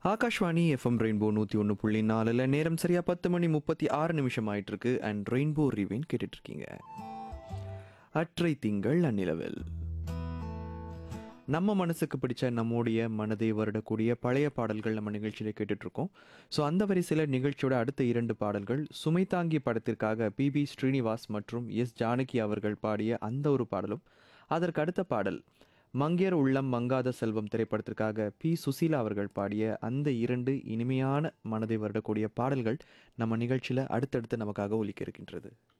Akashvani FM rainbow நூற்றி ஒன்று புள்ளி நாலில் நேரம் சரியாக பத்து மணி முப்பத்தி ஆறு நிமிஷம் ஆயிட்டு இருக்கு அண்ட் ரெயின்போ ரிவின் கேட்டுட்டு இருக்கீங்க அற்றை திங்கள் அந்நிலவில் நம்ம மனசுக்கு பிடிச்ச நம்முடைய மனதை வருடக்கூடிய பழைய பாடல்கள் நம்ம நிகழ்ச்சியில் கேட்டுட்ருக்கோம் ஸோ அந்த வரிசையில் நிகழ்ச்சியோட அடுத்த இரண்டு பாடல்கள் சுமைதாங்கி படத்திற்காக பிபி ஸ்ரீனிவாஸ் மற்றும் எஸ் ஜானகி அவர்கள் பாடிய அந்த ஒரு பாடலும் அதற்கு அடுத்த பாடல் மங்கையர் உள்ளம் மங்காத செல்வம் திரைப்படத்திற்காக பி சுசீலா அவர்கள் பாடிய அந்த இரண்டு இனிமையான மனதை வருடக்கூடிய பாடல்கள் நம்ம நிகழ்ச்சியில் அடுத்தடுத்து நமக்காக ஒலிக்க இருக்கின்றது